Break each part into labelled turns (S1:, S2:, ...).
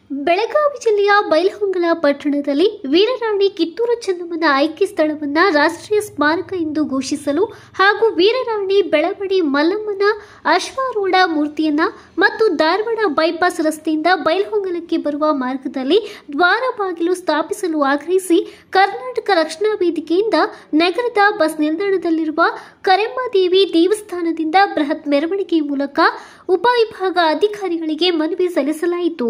S1: ಬೆಳಗಾವಿ ಜಿಲ್ಲೆಯ ಬೈಲಹೊಂಗಲ ಪಟ್ಟಣದಲ್ಲಿ ವೀರರಾಣಿ ಕಿತ್ತೂರು ಚೆನ್ನಮ್ಮನ ಆಯ್ಕೆ ಸ್ಥಳವನ್ನು ರಾಷ್ಟ್ರೀಯ ಸ್ಮಾರಕ ಎಂದು ಘೋಷಿಸಲು ಹಾಗೂ ವೀರರಾಣಿ ಬೆಳವಡಿ ಮಲ್ಲಮ್ಮನ ಅಶ್ವಾರೂಢ ಮೂರ್ತಿಯನ್ನ ಮತ್ತು ಧಾರವಾಡ ಬೈಪಾಸ್ ರಸ್ತೆಯಿಂದ ಬೈಲಹೊಂಗಲಕ್ಕೆ ಬರುವ ಮಾರ್ಗದಲ್ಲಿ ದ್ವಾರ ಬಾಗಿಲು ಸ್ಥಾಪಿಸಲು ಆಗ್ರಹಿಸಿ ಕರ್ನಾಟಕ ರಕ್ಷಣಾ ವೇದಿಕೆಯಿಂದ ನಗರದ ಬಸ್ ನಿಲ್ದಾಣದಲ್ಲಿರುವ ಕರೆಮ್ಮದೇವಿ ದೇವಸ್ಥಾನದಿಂದ ಬೃಹತ್ ಮೆರವಣಿಗೆ ಮೂಲಕ ಉಪವಿಭಾಗ ಅಧಿಕಾರಿಗಳಿಗೆ ಮನವಿ ಸಲ್ಲಿಸಲಾಯಿತು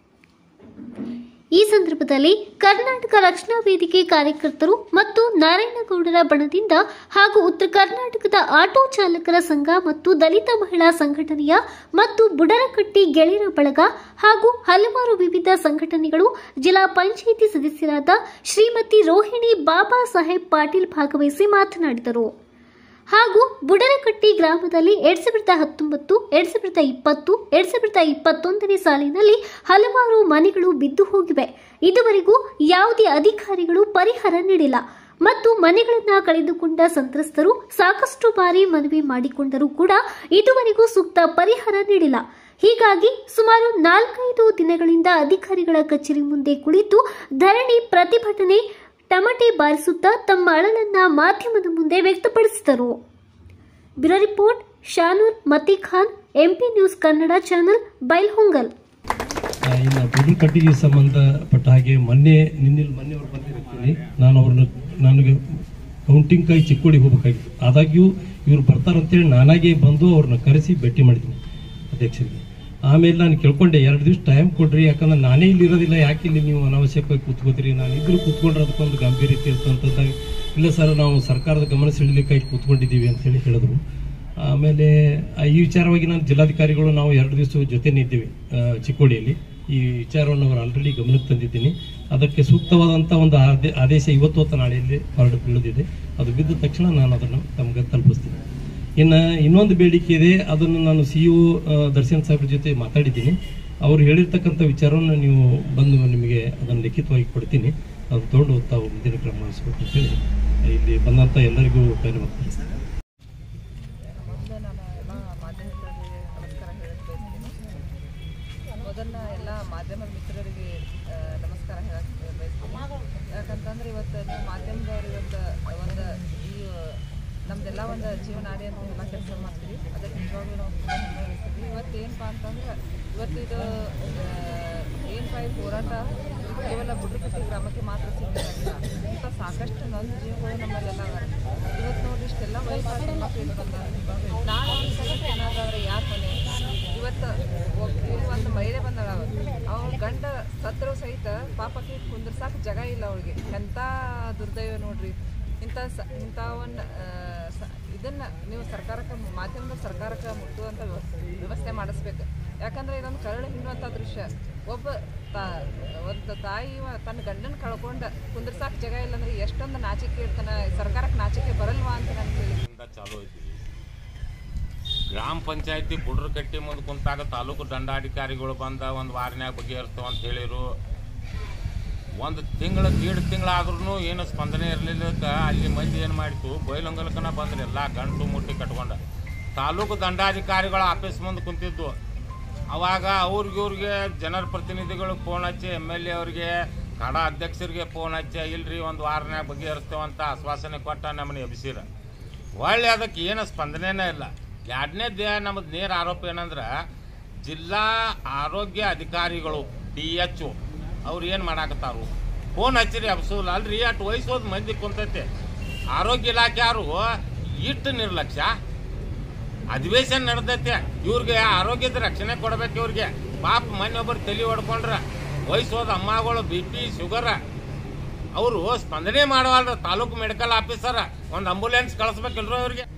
S1: ಈ ಸಂದರ್ಭದಲ್ಲಿ ಕರ್ನಾಟಕ ರಕ್ಷಣಾ ವೇದಿಕೆ ಕಾರ್ಯಕರ್ತರು ಮತ್ತು ನಾರಾಯಣಗೌಡರ ಬಣದಿಂದ ಹಾಗೂ ಉತ್ತರ ಕರ್ನಾಟಕದ ಆಟೋ ಚಾಲಕರ ಸಂಘ ಮತ್ತು ದಲಿತ ಮಹಿಳಾ ಸಂಘಟನೆಯ ಮತ್ತು ಬುಡರಕಟ್ಟಿ ಗೆಳೆಯರ ಬಳಗ ಹಾಗೂ ಹಲವಾರು ವಿವಿಧ ಸಂಘಟನೆಗಳು ಜಿಲ್ಲಾ ಪಂಚಾಯಿತಿ ಸದಸ್ಯರಾದ ಶ್ರೀಮತಿ ರೋಹಿಣಿ ಬಾಬಾ ಸಾಹೇಬ್ ಪಾಟೀಲ್ ಭಾಗವಹಿಸಿ ಮಾತನಾಡಿದರು ಹಾಗೂ ಬುಡರಕಟ್ಟಿ ಗ್ರಾಮದಲ್ಲಿ ಎರಡ್ ಸಾವಿರದ ಹತ್ತೊಂಬತ್ತು ಎರಡ್ ಸಾವಿರದ ಇಪ್ಪತ್ತು ಎರಡ್ ಸಾವಿರದ ಇಪ್ಪತ್ತೊಂದನೇ ಸಾಲಿನಲ್ಲಿ ಹಲವಾರು ಮನೆಗಳು ಬಿದ್ದು ಹೋಗಿವೆ ಇದುವರೆಗೂ ಯಾವುದೇ ಅಧಿಕಾರಿಗಳು ಪರಿಹಾರ ನೀಡಿಲ್ಲ ಮತ್ತು ಮನೆಗಳನ್ನ ಕಳೆದುಕೊಂಡ ಸಂತ್ರಸ್ತರು ಸಾಕಷ್ಟು ಬಾರಿ ಮನವಿ ಮಾಡಿಕೊಂಡರೂ ಕೂಡ ಇದುವರೆಗೂ ಸೂಕ್ತ ಪರಿಹಾರ ನೀಡಿಲ್ಲ ಹೀಗಾಗಿ ಸುಮಾರು ನಾಲ್ಕೈದು ದಿನಗಳಿಂದ ಅಧಿಕಾರಿಗಳ ಕಚೇರಿ ಮುಂದೆ ಕುಳಿತು ಧರಣಿ ಪ್ರತಿಭಟನೆ ಟಮಟೆ ಬಾರಿಸುತ್ತಾ ತಮ್ಮ ಅಳಲನ್ನ ಮಾಧ್ಯಮದ ಮುಂದೆ ವ್ಯಕ್ತಪಡಿಸಿದರು bureau report Shanoor Matikhan MP news Kannada channel Bailhongal
S2: ಆ, ಇನ್ನು ಬುಡ್ರು ಕಟ್ಟಿಗೆ ಸಂಬಂಧಪಟ್ಟ ಹಾಗೆ ಮೊನ್ನೆ ನಿನ್ನೆ ಮೊನ್ನೆ ಅವ್ರು ಬಂದಿರ್ತೀನಿ ನಾನು ಅವ್ರನ್ನ ನನಗೆ ಕೌಂಟಿಂಗ್ಕಾಗಿ ಚಿಕ್ಕೋಡಿಗೆ ಹೋಗ್ಬೇಕಾಗಿತ್ತು ಆದಾಗ್ಯೂ ಇವ್ರು ಬರ್ತಾರಂತೇಳಿ ನಾನಾಗೆ ಬಂದು ಅವ್ರನ್ನ ಕರೆಸಿ ಭೇಟಿ ಮಾಡಿದ್ದೀನಿ ಅಧ್ಯಕ್ಷರಿಗೆ ಆಮೇಲೆ ನಾನು ಕೇಳ್ಕೊಂಡೆ ಎರಡು ದಿವಸ ಟೈಮ್ ಕೊಡ್ರಿ ಯಾಕಂದ್ರೆ ನಾನೇ ಇಲ್ಲಿ ಇರೋದಿಲ್ಲ ಯಾಕೆ ಇಲ್ಲಿ ನೀವು ಅನಾವಶ್ಯಕವಾಗಿ ಕೂತ್ಕೋತೀರಿ ನಾನು ಇದ್ರು ಕೂತ್ಕೊಂಡ್ರೆ ಅದಕ್ಕೊಂದು ಗಂಭೀರತೆ ಇರ್ತಂತಂದಾಗ ಇಲ್ಲ ಸರ್ ನಾವು ಸರ್ಕಾರದ ಗಮನ ಸೆಳೀಲಿಕ್ಕಾಗಿ ಕೂತ್ಕೊಂಡಿದ್ದೀವಿ ಅಂತೇಳಿ ಹೇಳಿದ್ರು ಆಮೇಲೆ ಆ, ಈ ವಿಚಾರವಾಗಿ ನಾನು ಜಿಲ್ಲಾಧಿಕಾರಿಗಳು ನಾವು ಎರಡು ದಿವಸ ಜೊತೆನೇ ಇದ್ದೀವಿ ಆ, ಚಿಕ್ಕೋಡಿಯಲ್ಲಿ ಈ ವಿಚಾರವನ್ನು ಅವರು ಆಲ್ರೆಡಿ ಗಮನಕ್ಕೆ ತಂದಿದ್ದೀನಿ ಅದಕ್ಕೆ ಸೂಕ್ತವಾದಂಥ ಒಂದು ಆದೇ ಆದೇಶ ಇವತ್ತು ಅಥವಾ ನಾಳೆಯಲ್ಲಿ ಹೊರಡು ಬೀಳದಿದೆ ಅದು ಬಿದ್ದ ತಕ್ಷಣ ನಾನು ಅದನ್ನು ತಮಗೆ ತಲುಪಿಸ್ತೀನಿ ಇನ್ನು ಇನ್ನೊಂದು ಬೇಡಿಕೆ ಇದೆ ಅದನ್ನು ನಾನು ಸಿ ಯು ದರ್ಶನ್ ಸಾಹೇಬ್ರ ಜೊತೆ ಮಾತಾಡಿದ್ದೀನಿ ಅವ್ರು ಹೇಳಿರ್ತಕ್ಕಂಥ ವಿಚಾರವನ್ನು ನೀವು ಬಂದು ನಿಮಗೆ ಅದನ್ನು ಲಿಖಿತವಾಗಿ ಕೊಡ್ತೀನಿ ಅದು ತೊಗೊಂಡು ತಾವು ಮುಂದಿನ ಕ್ರಮ ವಹಿಸ್ಬೇಕು ಅಂತೇಳಿ ಇಲ್ಲಿ ಬಂದಂಥ ಎಲ್ಲರಿಗೂ ಧನ್ಯವಾದ ತಿಳಿಸ್ತೀನಿ
S3: ಮೊದಲು ನಾನು ಎಲ್ಲ ಮಾಧ್ಯಮಗಳಿಗೆ ನಮಸ್ಕಾರ ಹೇಳಕ್ಕೆ ಬಯಸ್ತೀನಿ ಮೊದಲ ಎಲ್ಲ ಮಾಧ್ಯಮ ಮಿತ್ರರಿಗೆ ಆ, ನಮಸ್ಕಾರ ಹೇಳಕ್ಕೆ ಬಯಸ್ತೀನಿ ಯಾಕಂತಂದ್ರೆ ಇವತ್ತು ನೀವು ಮಾಧ್ಯಮದವ್ರು ಇವತ್ತು ಒಂದು ಈ ನಮ್ದೆಲ್ಲ ಒಂದು ಜೀವನಾಡಿ ಅಂತ ಎಲ್ಲ ಕೆಲಸ ಮಾಡ್ತೀವಿ ಅದಕ್ಕೆ ನಿಜವಾಗ್ಲೂ ನಾವು ತುಂಬ ಹೆಮ್ಮೆ ಬಯಸ್ತೀವಿ ಇವತ್ತು ಏನಪ್ಪ ಅಂತಂದ್ರೆ ಇವತ್ತು ಇದು ಏನಪ್ಪ ಈ ಹೋರಾಟ ಕೇವಲ ಬುಡ್ರಕಟ್ಟಿ ಗ್ರಾಮಕ್ಕೆ ಮಾತ್ರ ಸೀಮಿತ ಇಂಥ ಸಾಕಷ್ಟು ನನ್ನ ಜೀವಗಳು ನಮ್ಮಲ್ಲೆಲ್ಲ ಅವ. ಇವತ್ತು ನೋಡಿ ಇಷ್ಟೆಲ್ಲ ವಯಸ್ಸಾದ ಹೆಣ್ಮಕ್ಳು ಇಲ್ಲಿ ಬಂದಾರೆ ನಾಳೆ ಈ ಸಂಗತಿ ಏನಾದ್ರೆ ಯಾರ ಮನೆ ಇವತ್ತು ಒಬ್ಬ ಇಲ್ಲಿ ಒಂದು ಮಹಿಳೆ ಬಂದಾಳ ಅವಳ ಗಂಡ ಸತ್ರು ಸಹಿತ ಪಾಪಕ್ಕೆ ಕುಂದ್ರಸಾಕ ಜಾಗ ಇಲ್ಲ ಅವಳಿಗೆ ಎಂಥ ದುರ್ದೈವ ನೋಡ್ರಿ ಇಂಥ ಸ ಇಂಥ ಒಂದು ಇದನ್ನ ನೀವು ಸರ್ಕಾರಕ್ಕೆ ಮಾಧ್ಯಮದ ಸರ್ಕಾರಕ್ಕೆ ಮುಟ್ಟುವಂಥ ವ್ಯವಸ್ಥೆ ವ್ಯವಸ್ಥೆ ಮಾಡಿಸ್ಬೇಕು ಯಾಕಂದ್ರೆ ಇದೊಂದು ಕರಳು ಹಿಂಡುವಂಥ ದೃಶ್ಯ ಒಬ್ಬ ತಾ ಒಂದು ತಾಯಿ ವ- ತನ್ನ ಗಂಡನ ಕಳ್ಕೊಂಡ ಕುಂದ್ರಸಾಕ ಜಾಗ ಇಲ್ಲ ಅಂದ್ರೆ ಎಷ್ಟೊಂದು ನಾಚಿಕೆ ಇರ್ತಾನೆ ಸರ್ಕಾರಕ್ಕೆ ನಾಚಿಕೆ ಬರಲ್ವಾ ಅಂತ ನಾನು ಕೇಳಿ
S4: ಇಂದ ಚಾಲೂ ಐತಿ ಗ್ರಾಮ ಪಂಚಾಯತಿ ಬುಡ್ರ ಕಟ್ಟಿ ಮುಂದೆ ಕುಂತಾಗ ತಾಲೂಕು ದಂಡಾಧಿಕಾರಿಗಳು ಬಂದ ಒಂದು ವಾರನ್ಯಾಗ ಬಗೆಹರಿಸ್ತಾವ ಅಂತ ಹೇಳಿರು ಒಂದು ತಿಂಗಳ ದೀಡ್ ತಿಂಗಳಾದ್ರೂ ಏನು ಸ್ಪಂದನೆ ಇರಲಿಲ್ಲಕ್ಕ ಅಲ್ಲಿ ಮಂದಿ ಏನು ಮಾಡಿತು ಬೈಲೊಂಗಲಕನ ಬಂದ್ರಿ ಎಲ್ಲ ಗಂಟು ಮುಟ್ಟಿ ಕಟ್ಕೊಂಡ ತಾಲೂಕು ದಂಡಾಧಿಕಾರಿಗಳ ಆಫೀಸ್ ಮುಂದೆ ಕುಂತಿದ್ದು ಅವಾಗ ಅವ್ರಿಗೆ ಇವ್ರಿಗೆ ಜನರ ಪ್ರತಿನಿಧಿಗಳು ಫೋನ್ ಹಚ್ಚಿ ಎಮ್ ಎಲ್ ಎ ಅವ್ರಿಗೆ ಕಡ ಅಧ್ಯಕ್ಷರಿಗೆ ಫೋನ್ ಹಚ್ಚಿ ಇಲ್ರಿ ಒಂದು ವಾರನ್ಯಾಗ ಬಗೆಹರಿಸ್ತೇವಂತ ಆಶ್ವಾಸನೆ ಕೊಟ್ಟ ನಮ್ಮನ್ನ ಎಬ್ಸಿರ ಒಳ್ಳೆ ಅದಕ್ಕೆ ಏನು ಸ್ಪಂದನೆನೇ ಇಲ್ಲ ಎರಡನೇದೇ ನಮ್ಮದು ನೇರ ಆರೋಪ ಏನಂದ್ರೆ ಜಿಲ್ಲಾ ಆರೋಗ್ಯ ಅಧಿಕಾರಿಗಳು ಡಿ ಎಚ್ ಒ ಅವ್ರು ಏನು ಮಾಡಾಕತ್ತಾರು ಫೋನ್ ಹಚ್ಚಿರಿ ಅಬ್ಸೂಲ್ ಅಲ್ರಿ ಅಟ್ ವಯಸ್ಸೋದು ಮಂದಿ ಕುಂತೈತೆ ಆರೋಗ್ಯ ಇಲಾಖೆ ಯಾರು ಇಟ್ಟು ನಿರ್ಲಕ್ಷ್ಯ ಅಧಿವೇಶನ ನಡೆದೈತೆ ಇವ್ರಿಗೆ ಆರೋಗ್ಯದ ರಕ್ಷಣೆ ಕೊಡ್ಬೇಕು ಇವ್ರಿಗೆ ಪಾಪ ಮೊನ್ನೆ ಒಬ್ಬರು ತಲೆ ಹೊಡ್ಕೊಂಡ್ರ ವಯಸ್ಸೋದ ಅಮ್ಮಗಳು ಬಿ ಪಿ ಶುಗರ್ ಅವರು ಸ್ಪಂದನೆ ಮಾಡವಲ್ರ ತಾಲೂಕು ಮೆಡಿಕಲ್ ಆಫೀಸರ್ ಒಂದು ಅಂಬುಲೆನ್ಸ್ ಕಳಿಸ್ಬೇಕಿಲ್ರೋ ಇವ್ರಿಗೆ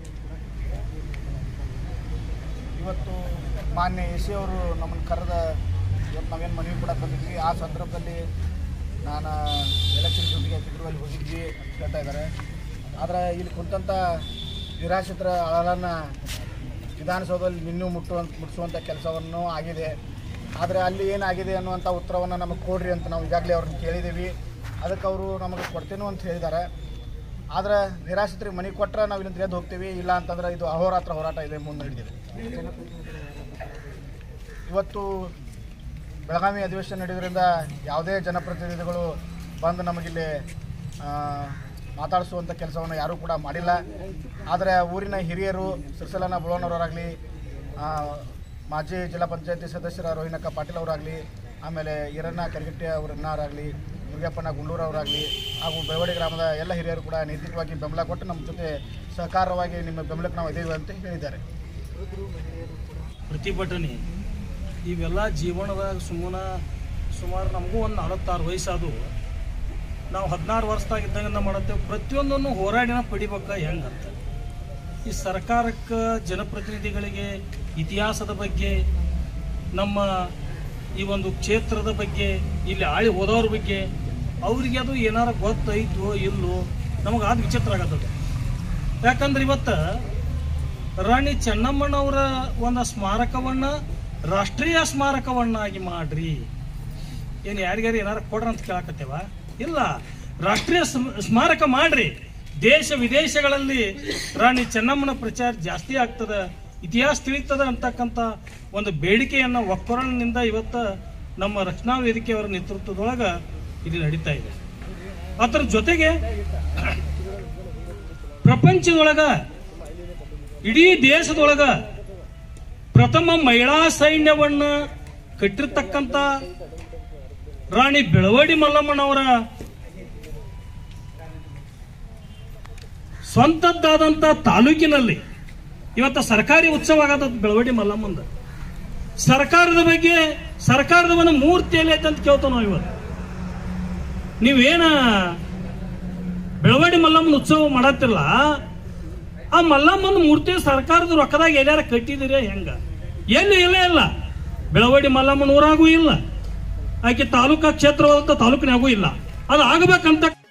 S5: ಇವತ್ತು ಮಾನ್ಯ ಎ ಸಿ ಅವರು ನಮ್ಮನ್ನು ಕರೆದ ಇವತ್ತು ನಾವೇನು ಮನವಿ ಕೊಡಕ್ಕೆ ಬಂದಿದ್ವಿ ಆ ಸಂದರ್ಭದಲ್ಲಿ ನಾನು ಎಲೆಕ್ಷನ್ ಡ್ಯೂಟಿಗೆ ಹಾಕಿದ್ರು ಅಲ್ಲಿ ಹೋಗಿದ್ವಿ ಅಂತ ಹೇಳ್ತಾ ಇದ್ದಾರೆ ಆದರೆ ಇಲ್ಲಿ ಕುಂತಂಥ ನಿರಾಶ್ರಿತರ ಅಳಲನ್ನು ವಿಧಾನಸೌಧದಲ್ಲಿ ನಿನ್ನೂ ಮುಟ್ಟುವಂತ ಮುಟ್ಟಿಸುವಂಥ ಕೆಲಸವನ್ನು ಆಗಿದೆ ಆದರೆ ಅಲ್ಲಿ ಏನಾಗಿದೆ ಅನ್ನುವಂಥ ಉತ್ತರವನ್ನು ನಮಗೆ ಕೊಡ್ರಿ ಅಂತ ನಾವು ಈಗಾಗಲೇ ಅವ್ರನ್ನ ಕೇಳಿದ್ದೀವಿ ಅದಕ್ಕೆ ಅವರು ನಮಗೆ ಕೊಡ್ತೇನೆ ಅಂತ ಹೇಳಿದ್ದಾರೆ ಆದರೆ ನಿರಾಶ್ರಿತರಿಗೆ ಮನೆ ಕೊಟ್ಟರೆ ನಾವು ಇಲ್ಲಿಂದ ಎದ್ದು ಹೋಗ್ತೀವಿ ಇಲ್ಲ ಅಂತಂದ್ರೆ ಇದು ಅಹೋರಾತ್ರ ಹೋರಾಟ ಇದೆ ಮುಂದೆ ಹಿಡಿದಿದೆ ಇವತ್ತು ಬೆಳಗಾವಿ ಅಧಿವೇಶನ ನಡೆಯೋದ್ರಿಂದ ಯಾವುದೇ ಜನಪ್ರತಿನಿಧಿಗಳು ಬಂದು ನಮಗಿಲ್ಲಿ ಆ, ಮಾತಾಡಿಸುವಂಥ ಕೆಲಸವನ್ನು ಯಾರೂ ಕೂಡ ಮಾಡಿಲ್ಲ ಆದರೆ ಊರಿನ ಹಿರಿಯರು ಸಿರ್ಸಲನ ಬುಳೋನವರಾಗಲಿ ಮಾಜಿ ಜಿಲ್ಲಾ ಪಂಚಾಯತಿ ಸದಸ್ಯರ ರೋಹಿಣಕ್ಕ ಪಾಟೀಲ್ ಅವರಾಗಲಿ ಆಮೇಲೆ ಈರಣ್ಣ ಕರಿಗಟ್ಟಿ ಅವರನ್ನಾರಾಗಲಿ ಮುರುಗಪ್ಪಣ್ಣ ಗುಂಡೂರು ಅವರಾಗಲಿ ಹಾಗೂ ಬೆಳವಡಿ ಗ್ರಾಮದ ಎಲ್ಲ ಹಿರಿಯರು ಕೂಡ ನೈತಿಕವಾಗಿ ಬೆಂಬಲ ಕೊಟ್ಟು ನಮ್ಮ ಜೊತೆ ಸಹಕಾರವಾಗಿ ನಿಮ್ಮ ಬೆಂಬಲಕ್ಕೆ ನಾವು ಇದ್ದೇವೆ ಅಂತ ಹೇಳಿದ್ದಾರೆ
S6: ಪ್ರತಿಭಟನೆ ಇವೆಲ್ಲ ಜೀವನದಾಗ ಸುಮ್ಮನೆ ಸುಮಾರು ನಮಗೂ ಒಂದು ನಲವತ್ತಾರು ವಯಸ್ಸಾದವು ನಾವು ಹದಿನಾರು ವರ್ಷದಾಗಿದ್ದಾಗ ಮಾಡುತ್ತೇವೆ ಪ್ರತಿಯೊಂದನ್ನು ಹೋರಾಡಿನ ಪಡಿಬೇಕ ಹೆಂಗಂತ ಈ ಸರ್ಕಾರಕ್ಕೆ ಜನಪ್ರತಿನಿಧಿಗಳಿಗೆ ಇತಿಹಾಸದ ಬಗ್ಗೆ ನಮ್ಮ ಈ ಒಂದು ಕ್ಷೇತ್ರದ ಬಗ್ಗೆ ಇಲ್ಲಿ ಆಳಿ ಹೋದವ್ರ ಬಗ್ಗೆ ಅವರಿಗೆ ಅದು ಏನಾರ ಗೊತ್ತೈತೋ ಇಲ್ಲೋ ನಮಗೆ ಅದು ವಿಚಿತ್ರ ಆಗತ್ತದು ಯಾಕಂದ್ರೆ ಇವತ್ತು ರಾಣಿ ಚೆನ್ನಮ್ಮನವರ ಒಂದು ಸ್ಮಾರಕವನ್ನ ರಾಷ್ಟ್ರೀಯ ಸ್ಮಾರಕವನ್ನಾಗಿ ಮಾಡ್ರಿ ಏನು ಯಾರಿಗಾರು ಏನಾರು ಕೊಡ್ರ ಅಂತ ಕೇಳಕತ್ತೇವ ಇಲ್ಲ ರಾಷ್ಟ್ರೀಯ ಸ್ಮ- ಸ್ಮಾರಕ ಮಾಡ್ರಿ ದೇಶ ವಿದೇಶಗಳಲ್ಲಿ ರಾಣಿ ಚೆನ್ನಮ್ಮನ ಪ್ರಚಾರ ಜಾಸ್ತಿ ಆಗ್ತದ ಇತಿಹಾಸ ತಿಳಿತದ ಅಂತಕ್ಕಂಥ ಒಂದು ಬೇಡಿಕೆಯನ್ನ ಒಕ್ಕೊರಲಿನಿಂದ ಇವತ್ತು ನಮ್ಮ ರಕ್ಷಣಾ ವೇದಿಕೆಯವರ ನೇತೃತ್ವದೊಳಗ ಇದು ನಡೀತಾ ಇದೆ ಅದರ ಜೊತೆಗೆ ಪ್ರಪಂಚದೊಳಗ ಇಡೀ ದೇಶದೊಳಗ ಪ್ರಥಮ ಮಹಿಳಾ ಸೈನ್ಯವನ್ನ ಕಟ್ಟಿರ್ತಕ್ಕಂಥ ರಾಣಿ ಬೆಳವಡಿ ಮಲ್ಲಮ್ಮನವರ ಸ್ವಂತದ್ದಾದಂಥ ತಾಲೂಕಿನಲ್ಲಿ ಇವತ್ತು ಸರ್ಕಾರಿ ಉತ್ಸವ ಆಗದ ಬೆಳವಡಿ ಮಲ್ಲಮ್ಮಂದ ಸರ್ಕಾರದ ಬಗ್ಗೆ ಸರ್ಕಾರದ ಒಂದು ಮೂರ್ತಿ ಎಲ್ಲಿ ಐತೆ ಅಂತ ಕೇಳ್ತಾವ ನಾವು ಇವತ್ತು ನೀವೇನ ಬೆಳವಡಿ ಮಲ್ಲಮ್ಮನ ಉತ್ಸವ ಮಾಡತ್ತಿಲ್ಲ ಆ ಮಲ್ಲಮ್ಮನ ಮೂರ್ತಿ ಸರ್ಕಾರದ ರೊಕ್ಕದಾಗ ಎಲ್ಲಾರ ಕಟ್ಟಿದಿರಿ ಹೆಂಗ ಎಲ್ಲಿ ಇಲ್ಲ ಇಲ್ಲ ಬೆಳವಡಿ ಮಲ್ಲಮ್ಮನ ಊರಾಗೂ ಇಲ್ಲ ಆಕೆ ತಾಲೂಕಾ ಕ್ಷೇತ್ರವಾದಂಥ ತಾಲೂಕಿನಾಗೂ ಇಲ್ಲ ಅದು ಆಗಬೇಕಂತ